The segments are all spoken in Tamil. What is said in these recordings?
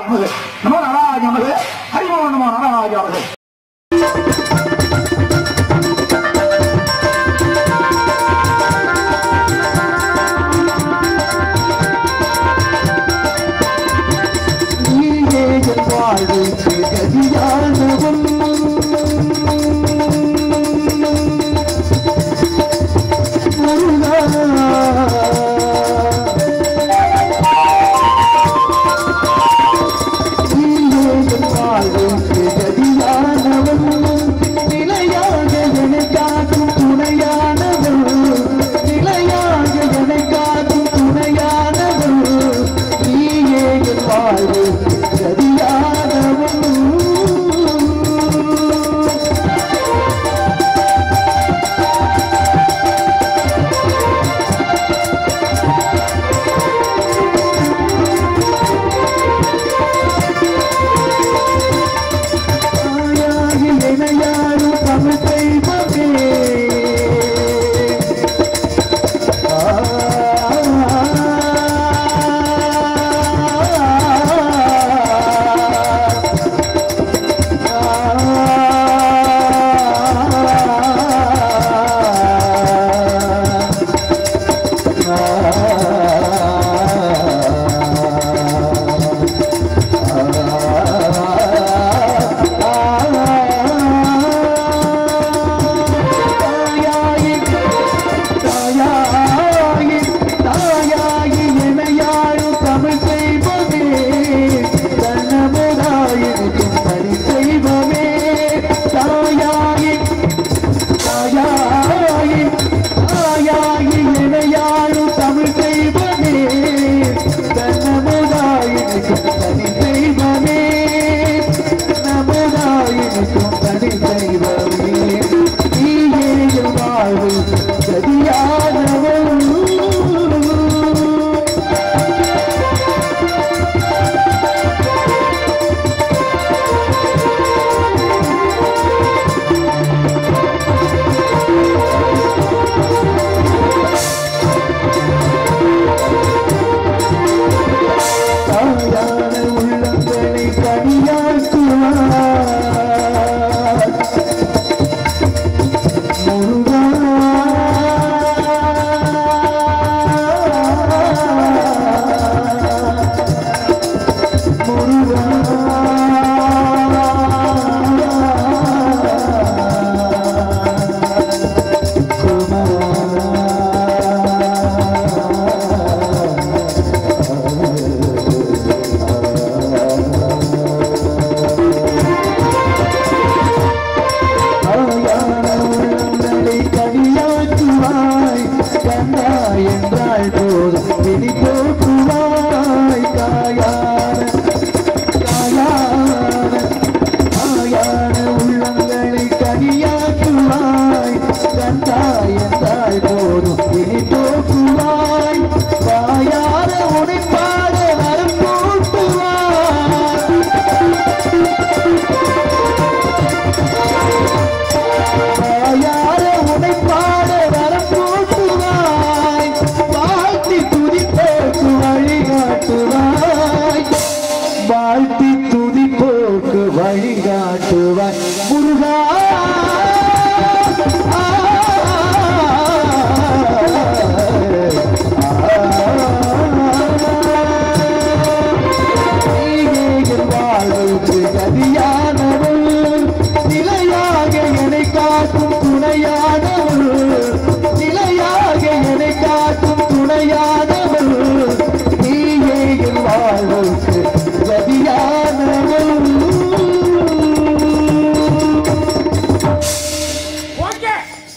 நமது நமோ நாராஜ நமது ஹரிமோ நமோ நாராஜ நமது நீயே என் வாழ்வுக்கு கதியானவன் முருகா நீயே என் வாழ்வுக்கு கதியானவன் நிலையாக என்னை காக்கும் துணையானவன் நிலையாக என்னை காக்கும் துணையானவன் நீயே என் வாழ்வுக்கு கதியானவன் தாயாகி இணையாரும் தமிழ் தெய்வமே தாயாகி தாயாகி தாயாகி இணையாரும் தமிழ் தெய்வமே தன்னமுதாயிருக்கும் தனி தெய்வமே தாயாகி தாயாகி தாயாகி இணையாரும் தமிழ் தெய்வமே தன்னமுதாயிருக்கும் தனி தெய்வமே நமதாயிருக்கும் தனி தெய்வமே நீயே என் வாழ்வு சரியானவன் தாயான உள்ளங்களை கனியாக்குவார் முருகா முருகா தாயான உள்ளங்களை கனியாக்குவாய் கண்ணா என்றால் போதும் இனி போக்குவாய் காயான காயான காயான உள்ளங்களை கனியாக்குவாய் கண்ணா என்றால் போதும் இனி போக்குவாய் வாயார உடைப்பாட வரம் கூட்டுவாய் வாயார உடைப்பாட வரம் கூட்டுவாய் வாழ்த்தி துதிப்போக்கு வழிகாட்டுவாய் வாழ்த்தி துதிப்போக்கு வழிகாட்டுவாய் முருகா வாழ்வுக்கு கதியானவள் நிலையாக என்னை காக்கும் துணையானவள் நிலையாக என்னை காக்கும் துணையானவள் நீயே என் வாழ்வுக்கு கதியானவள் ஓகே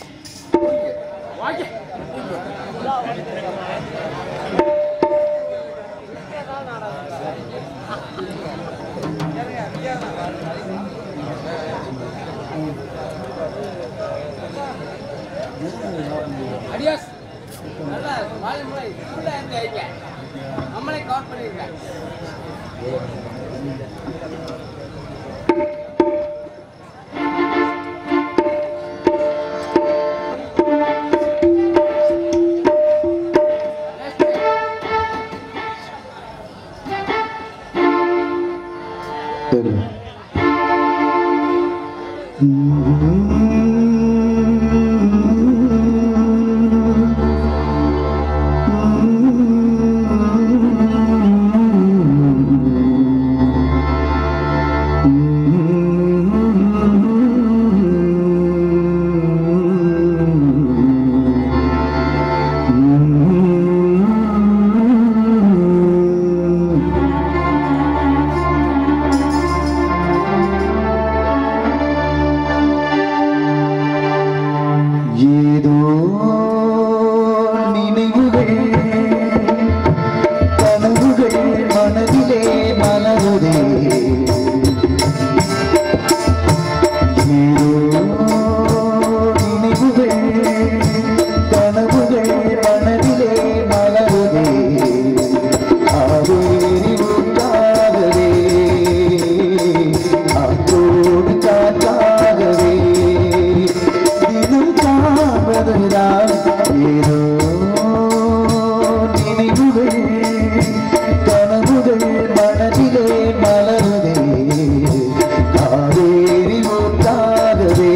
ஓகே அடியாஸ் நல்லா வால்யூம்ல ஃபுல்லா இருந்து வைங்க நம்மளே கவர் பண்ணிருக்கேன் சரி ஏதோ நினைவுகள் கனவுகள் மனதிலே மலருதே ஏதோ நினைவுகள் கனவுகள் மனதிலே மலருதே காவேரி ஊட்டாகவே ஆற்றோடு காற்றாகவே தினம் காண்பதுதான் ஏதோ நினைவுகள் கனவுகள் மனதிலே மலருதே காவேரி ஊட்டாகவே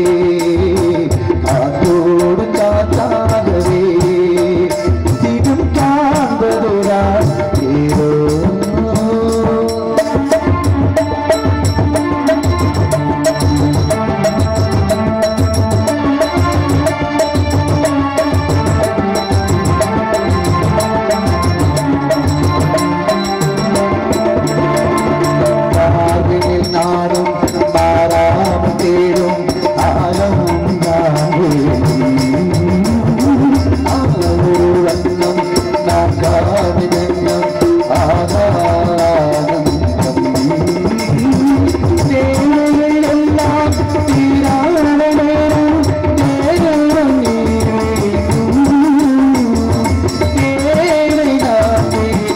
காற்றோடு காத்தாகவே தினம் காண்பதுதான் ஏதோ வாழ்வில் நாடும் மாறாமல் தேடும் ஆழம் நான் ஒரு வண்ணம் நான் காவிதன்னம் ஆதாரம் தேவைகள் எல்லாம் தீராத நேரம் நேரம் நீரும் தேவை நான்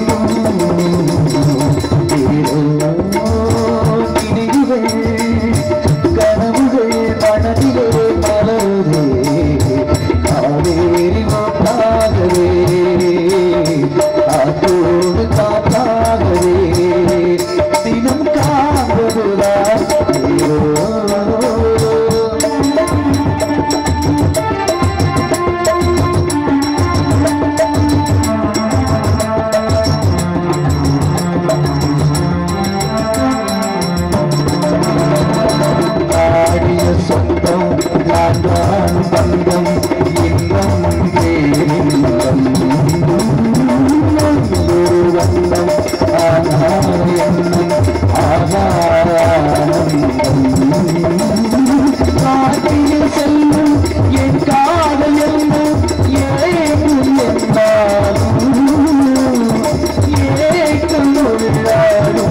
கனவுகள் மனதிலே மலருதே காவேரி மாட்டாகவே காத்தோடு காத்தாகவே தினம் காண்பதுதான் ஏதோ ஆடிய சொந்தம் நான் தான் பந்தம் இன்பம் தேடின்பம் ஒரு வந்தம் ஆனார் எண்ணம் ஆதாரானந்தம் காட்டில் செல்லும் என் காதல் எல்லாம் ஏகும் என்றாலும் ஏக்கம் உள்ளாலும்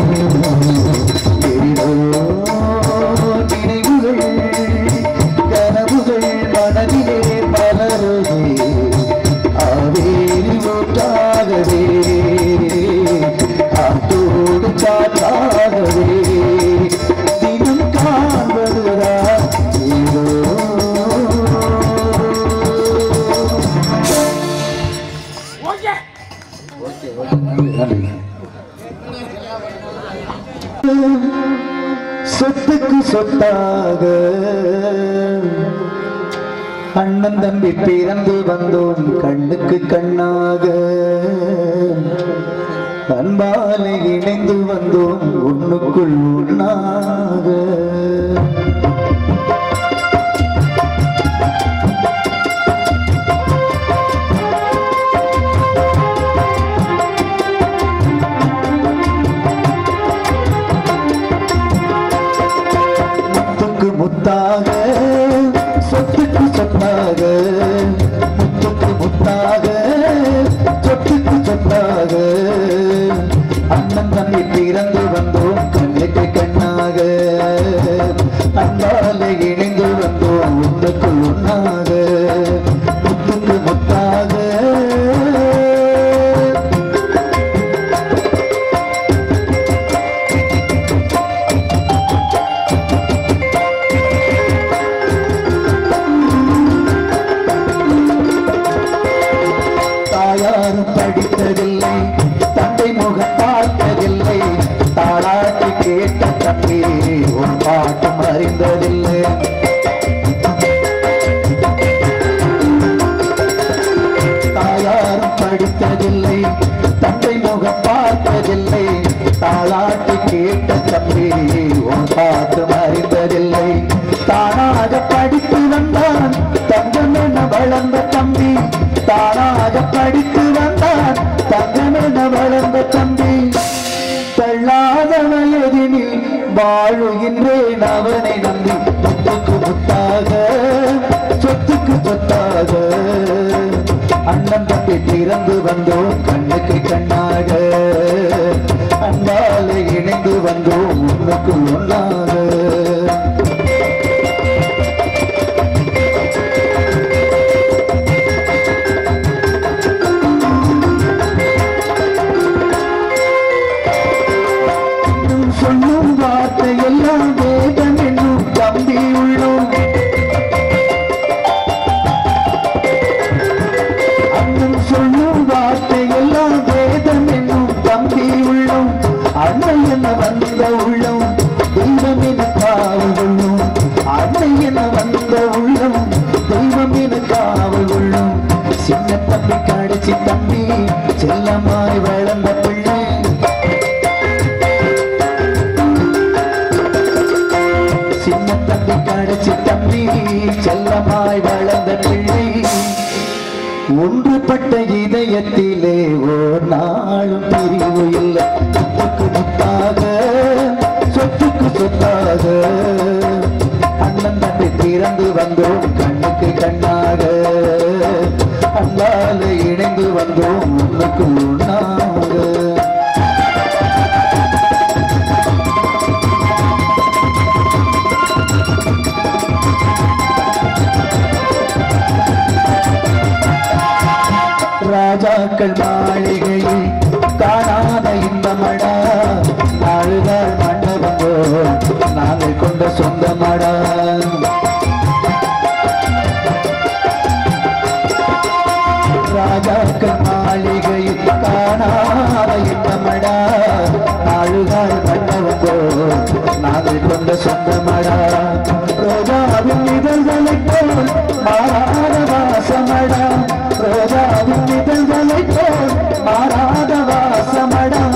நினைவுகள் கனவுகள் மனதிலே மலருதே ஆவேரி ஊட்டாகவே காத்தோடு காத்தாகவே தினம் காண்பதுதான் ஏதோ ஓகே நன்றி சொத்துக்கு சொத்தாக அண்ணன் தம்பி பிறந்து வந்தோம் கண்ணுக்கு கண்ணாக அன்பாலே இணைந்து வந்தோம் ஒண்ணுக்குள் ஒண்ணாக முத்துக்கு முத்தாக சொத்துக்கு சொத்தாக முத்துக்கு முத்தாக சொத்துக்கு சொத்தாக அண்ணன் தம்பி பிறந்து வந்தோம் கண்ணுக்கு கண்ணாக அன்பாலே இணைந்து வந்தோம் ஒன்றுக்குள் ஒண்ணாக முத்துக்கு முத்தாக கேட்ட தம்பி ஒரு பாட்டும் அறிந்ததில்லை தாயாரும் படித்ததில்லை தந்தை முகம் பார்த்ததில்லை தாளாட்டி கேட்ட தம்பி உன் பாட்டு அறிந்ததில்லை தானாக படித்து வந்தான் தங்கம் என வளர்ந்த தம்பி தானாக படித்து வந்தான் தங்கம் என வளர்ந்த தம்பி தள்ளாத வயதினில் வாழுகின்றேன் அவனை நம்பி முத்துக்கு முத்தாக சொத்துக்கு சொத்தாக அண்ணன் தம்பி திறந்து வந்தோம் கண்ணுக்கு கண்ணாக அன்பாலே இணைந்து வந்தோம் உன்னுக்கு ஒன்றாக சொல்லும் வார்த்தை எல்லாம் வேதம் என்னும் தம்பி உள்ளோம் அண்ணன் சொல்லும் வார்த்தை எல்லாம் வேதம் என்னும் தம்பி உள்ளோம் அண்ணன் என வந்த உள்ளம் தெய்வம் என காவல் உள்ளோம் அண்ணன் என வந்த உள்ளம் தெய்வம் என காவல் உள்ளோம் சின்ன தம்பி கடிச்சு தம்பி செல்லமாய் வளர்ந்த பிள்ளை சின்ன தம்பி கடைச்சி தம்பி செல்லமாய் வளர்ந்த பிள்ளை ஒன்றுபட்ட இதயத்திலே ஓர் நாளும் பிரிவு இல்லை சொத்துக்கு முத்தாக சொத்துக்கு சொத்தாக அண்ணன் தம்பி திறந்து வந்தோம் கண்ணுக்கு கண்ணாக அல்லால இணைந்து வந்தோம் உன்னுக்கு உண்ணாக ராஜாக்கள் மாளிகையில் காணாத இன்பமடா நாளுகள் மண்டபங்கோ நாங்கள் கொண்ட சொந்தமடா ராஜாக்கள் மாளிகையில் காணாத இன்பமடா நாளுகள் மண்டபங்கோ நாங்கள் கொண்ட சொந்தமடா ரோஜாவின் இதழ்களை போல் மாறாத வாசமடா ரோஜாவின் இதழ்களை போல் மாறாத வாசமடா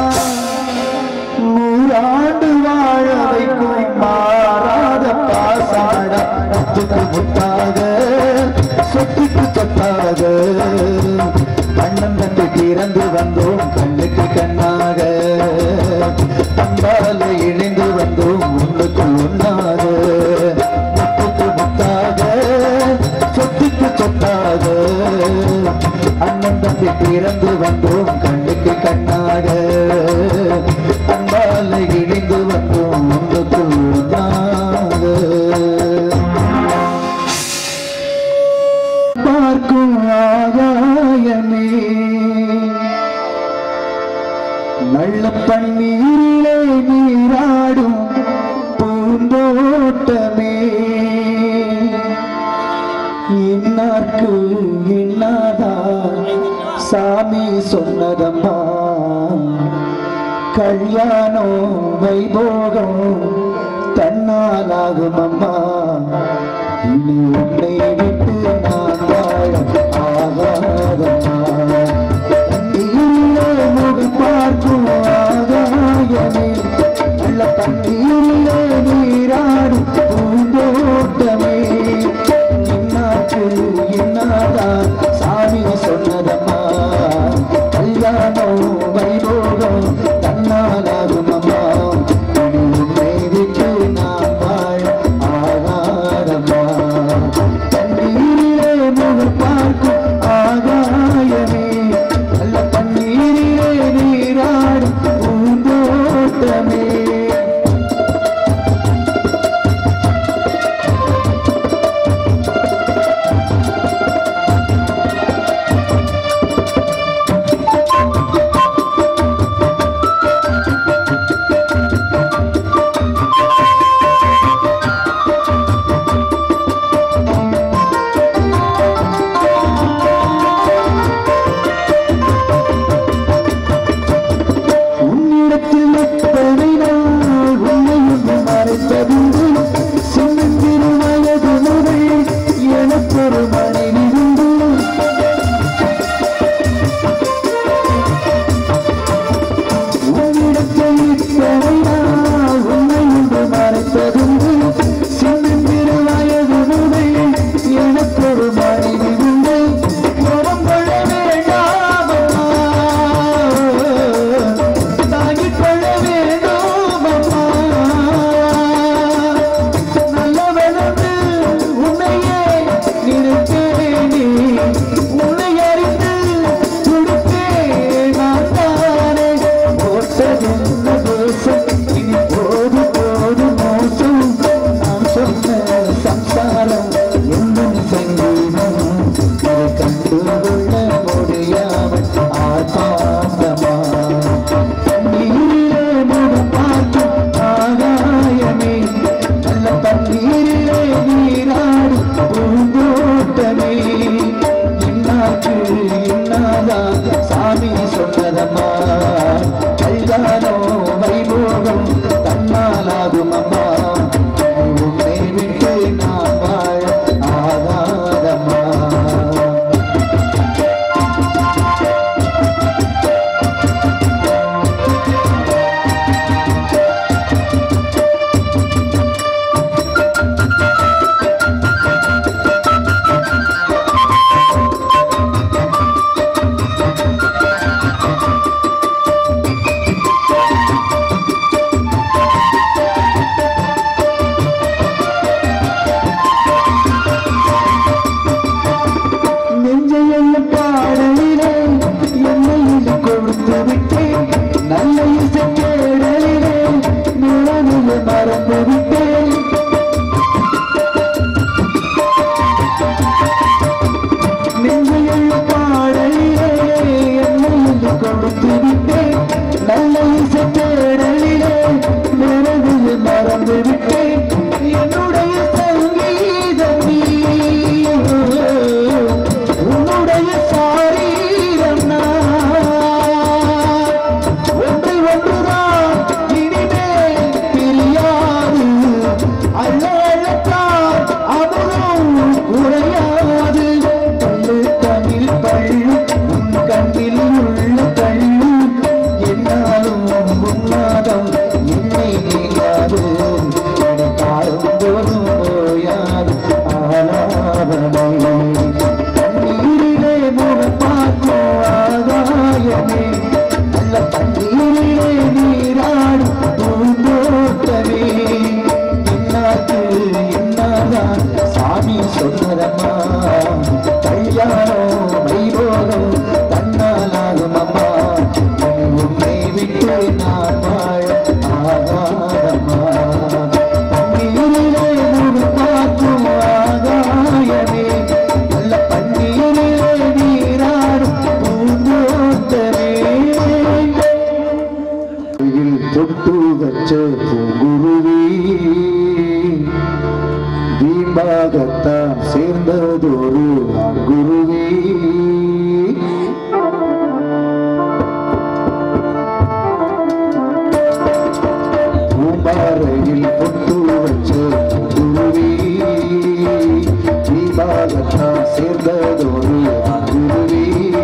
நூறாண்டு வாழ வைக்கும் மாறாத பாசாடா முத்துக்கு முத்தாக சொத்துக்கு சொத்தாக கண்ணன் தந்து திறந்து வந்தோம் கண்ணுக்கு கண்ணாக அன்பால இணைந்து வந்தோம் ஒன்றுக்கு ஒன்றாக முத்துக்கு முத்தாக சொத்துக்கு சொத்தாக அண்ணன் தம்பி பிறந்து வந்தோம் கண்ணுக்கு கண்ணாக அன்பால இணைந்து வந்தோம் ஒன்றுக்கு ஒன்றாக பார்க்கும் ஆகாயமே நல்ல பன்னீரிலே நீராடும் பூந்தோட்டமே இன்னார்க்கு இன்னாதா சாமி சொன்னதம்மா கல்யாணம் வைபோகம் தன்னாலாகும் அம்மா இனி உன்னை விட்டு நான் வாழ ஆகாதம்மா தண்ணீரிலே முடி பார்க்கும் ஆகாயமே உள்ள தண்ணீரிலே நீராடும் பூந்தோட்டமே இன்னாக்கு இன்னாதான் சாமி சொன்னதம்மா கல்யாணம் வைபோகம் தன்னாலாகும் அம்மா இனி உன்னை விட்டு நான் வாழ ஆகாதம்மா தண்ணீரிலே முகம் பார்க்கும் ஆகாயமே நல்ல பன்னீரிலே நீராடும் சொன்ன தேசம் இனி போது போது மோசம் நான் சொன்ன சம்சாரம் என்னும் சங்கீதம் இதை கண்டுகொள்ள முடியாமல் ஆசாந்தமா நீரிலே முகம் பார்க்கும் ஆகாயமே நல்ல தண்ணீரிலே நீராடும் பூந்தோட்டமே இன்னாக்கு இன்னாதான் சாமி சொன்னதம்மா கல்யாணோ வைபோகம் தன்னாலாகும் அம்மா உன்னை விட்டு நான் வாழ ஆகாதம்மா நெஞ்சையல்ல பாடலிலே என்னையில் கொடுத்து விட்டேன் நல்ல இசை கேடலிலே நிழலில் மறந்து விட்டேன் நெஞ்சையல்ல பாடலிலே என்னையில் கொடுத்து விட்டேன் நல்ல இசை கேடலிலே நிழலில் மறந்து விட்டேன் என்னுடைய சங்கீதம் நீ உன்னுடைய சாரீரம் நான். ஒன்றை ஒன்றுதான் இனிமேல் பிரியாது. அள்ள அள்ளத்தான் அமுதம் குறையாது. கள்ளு தமிழ் பள்ளு, உன் கண்ணில் உள்ள கள்ளு. என்னாலும் உன் நாதம் என்னை நீங்காது. எனக்காரும் போதும் ஓயாது ஆலாபனை தண்ணீரிலே முகம் பார்க்கும் ஆகாயமே நல்ல தண்ணீரிலே நீராடும் பூந்தோட்டமே என்னாக்கு என்னதான் சாமி சொன்னதம்மா கல்யாணம் வைபோகம் தன்னாலாகும் அம்மா உன்னை விட்டு நான் வாழ ஆகாதம்மா தண்ணீரிலே முகம் பார்க்கும் ஆகாயமே நல்ல பன்னீரிலே நீராடும் பூந்தோட்டமே கையில் தொட்டு வச்ச பூங்குருவி வீம்பாகத்தான் சேர்ந்ததொரு குருவி பூம்பாறையில் பொட்டு வச்ச குருவி வீம்பாகத்தான் சேர்ந்ததொரு குருவி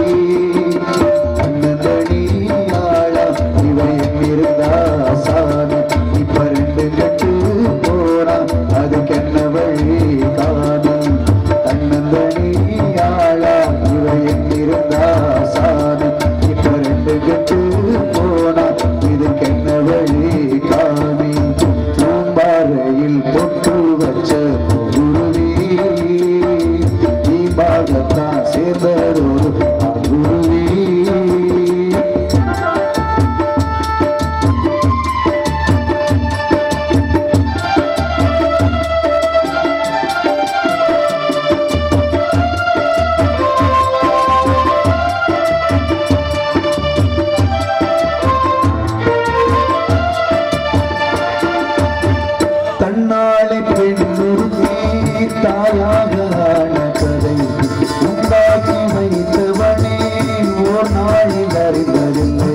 அண்ணனடி ஆளா இவன் இருந்தா சாமி இப்ப ரெண்டு கட்டு போனா அதுக்கு என்ன வழி காணி தன்னந்தனி ஆளா இவன் இருந்தா சாமி இப்ப ரெண்டு கட்டு போனா இதுக்கு என்ன வழி காணி பூம்பாறையில் பொட்டு வச்ச குருவி தீபாகத்தான் சேர்ந்ததொரு குருவி தன்னாலே பெண்ணுருத்தி தாயாக ஆன கதை உண்டாக்கி வைத்தவனே ஓர் நாளில் அறிந்ததில்லை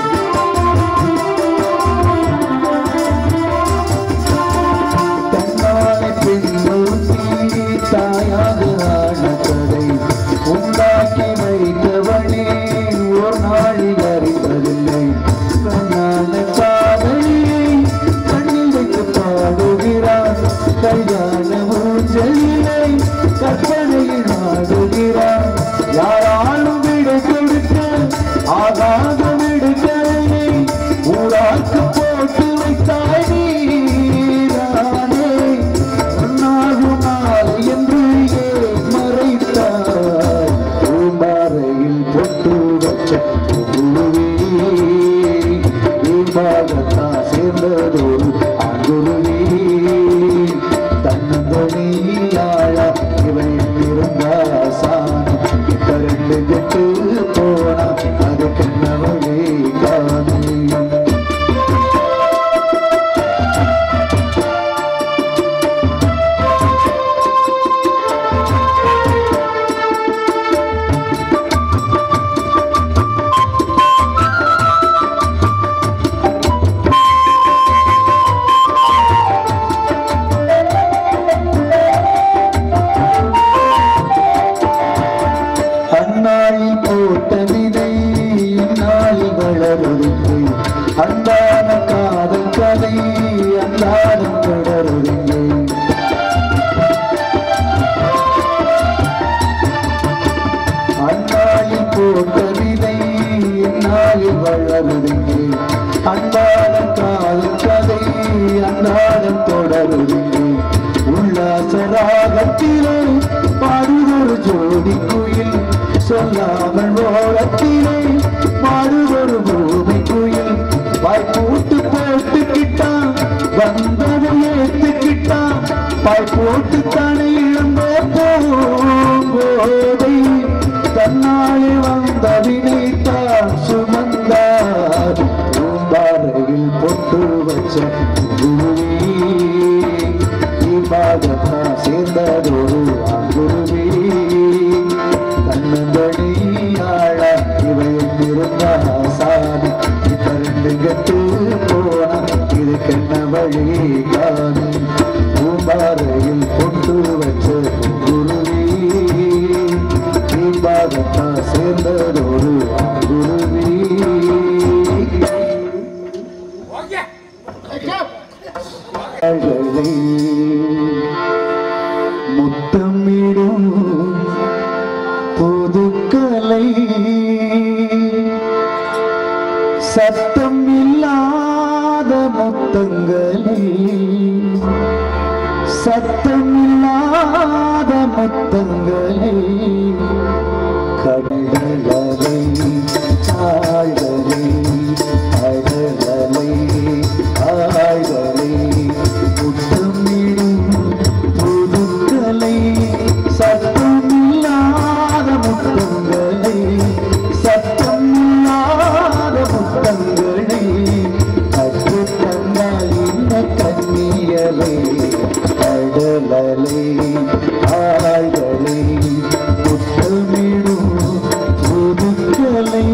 தன்னாலே பெண்ணுருத்தி தாயாக ஆன கதை உண்டாக்கி வைத்தவனே ஓர் நாளில் அறிந்ததில்லை தன்னால காதலியை கண்ணில் வைத்து பாடுகிறார் கல்யாண ஊஞ்சலிலை கற்பனையில் ஆடுகிறார் யாராலும் விடை கொடுக்க ஆகாத விடுதலை ஊராக்கு போட்டு வைத்தாய் நீரானே உன்னாகும் மாலை என்று ஏன் மறைத்தாய் பூம்பாறையில் பொட்டு வச்ச குருவி இம்பாகத்தான் சேர்ந்ததொரு அங்குருவி தன்னந்தனியாழ இவன் இருந்தா சாணி கரண்டு கெட்டு போனா அது கண்ணவளே காணி அந்நாளி போட்ட விதை இந்நாளி வளருதில்லை அந்தான காதல் கதை அந்தானம் தொடருதில்லை அந்நாளி போட்ட விதை இந்நாளி வளருதில்லை அந்தான காதல் கதை அந்தானம் தொடருதில்லை உல்லாச ராகத்திலே பாடுதொரு ஜோடி குயில் சொல்லாமல் ஓரத்திலே பாடுதொரு பூமி குயில் வாய் போட்டு போட்டுக்கிட்டான் வந்ததை ஏத்துக்கிட்டான் பாய் போட்டு தானே இழந்த போதை தன்னாலே வந்த வினைத்தான் சுமந்தார் பூம்பாறையில் பொட்டு வச்ச குருவி இம்பாகத்தா சேர்ந்ததொரு குருவி தன்னந்தடி ஆழ இவையும் இருந்தா சாமி இப்ப ரெண்டு கட்டு போனா இது கண்ண வழி காணி பூம்பாறையில் பொட்டு வச்ச குருவி இம்பாகத்தா சேர்ந்ததொரு குருவி ஓகே அழகை முத்தமிடும் புதுக்கலை சத்தம் இல்லாத முத்தங்களை சத்தம் இல்லாத முத்தங்களை கடலலை ஆழ்வலை அடலலை ஆழ்வலை முத்தமிடும் புதுக்கலை சத்தமில்லாத முத்தங்களை சத்தமில்லாத முத்தங்களை கற்று தந்தால் இந்த கண்ணியலை கடலலை ஆழ்வலை முத்தமிடும் புதுக்கலை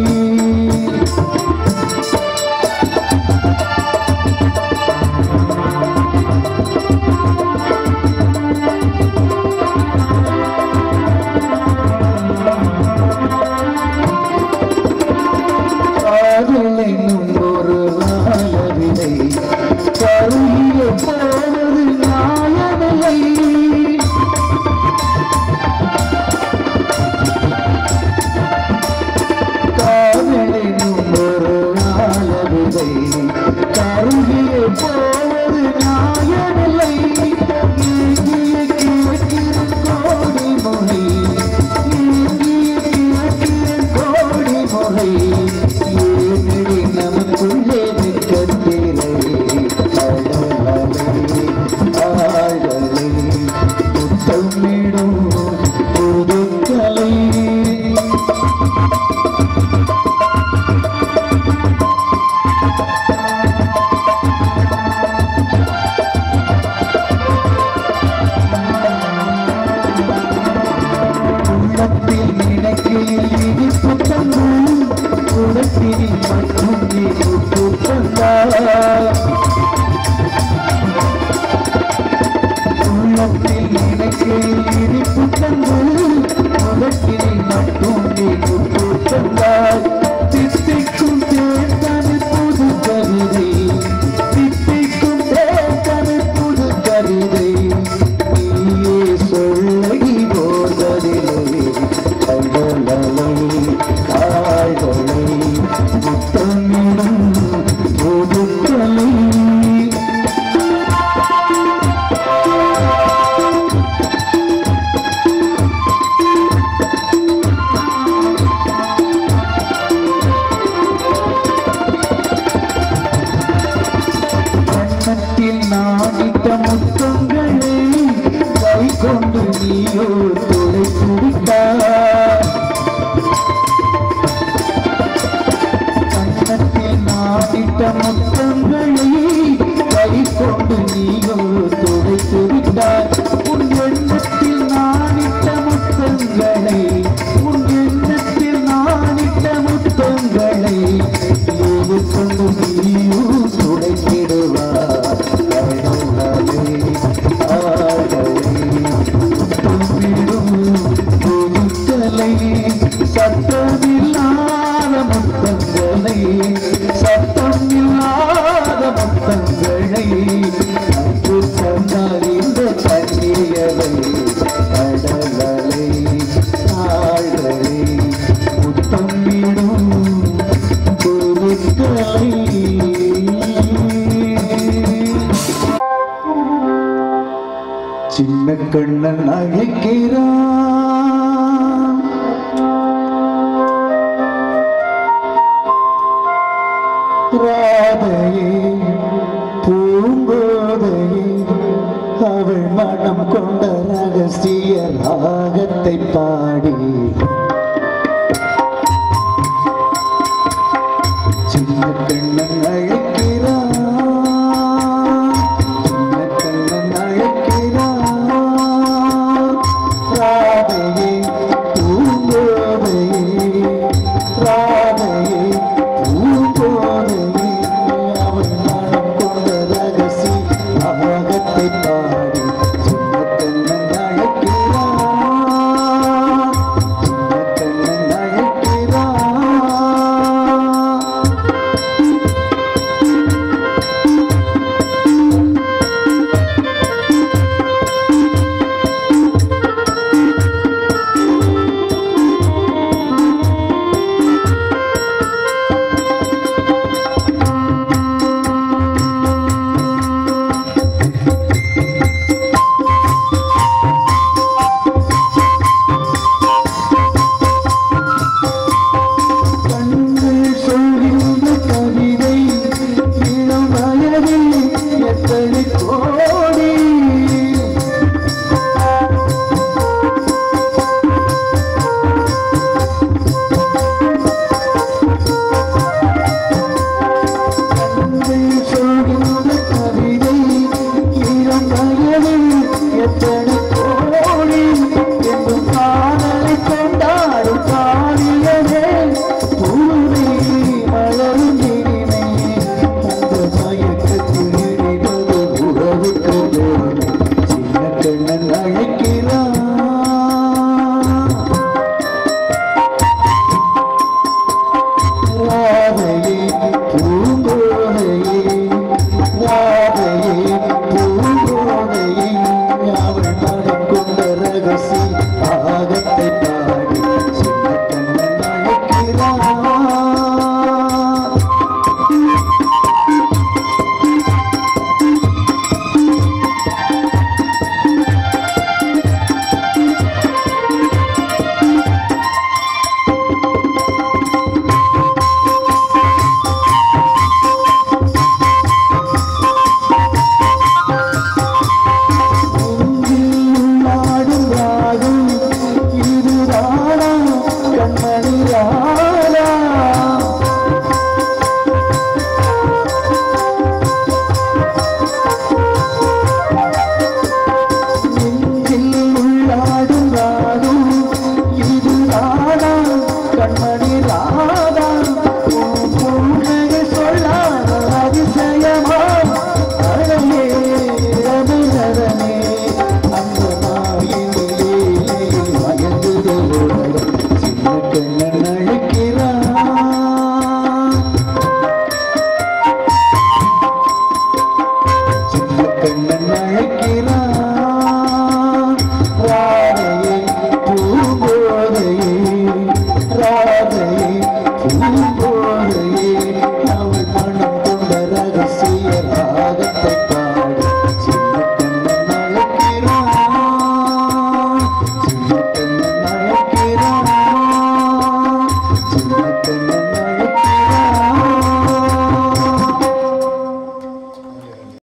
காதலென்னும் ஒரு நாளவிலை கருகிய போவது நியாயமில்லை காதலென்னும் ஒரு நாளவிலை கருகிய போவது நியாயமில்லை ஏங்கிய கிழக்கிற கோடி மொழி ஏங்கிய கிழக்கிற கோடி மொழி ஏனடி நமக்குள்ளே நிற்கத்திரை அழலலை ஆழலை முத்தமிடும் புதுக்கலை சின்ன கண்ணன் அழைக்கிறான் ராதையே பூங்கோதையே அவள் மனம் கொண்ட ரகசிய ராகத்தை பாடி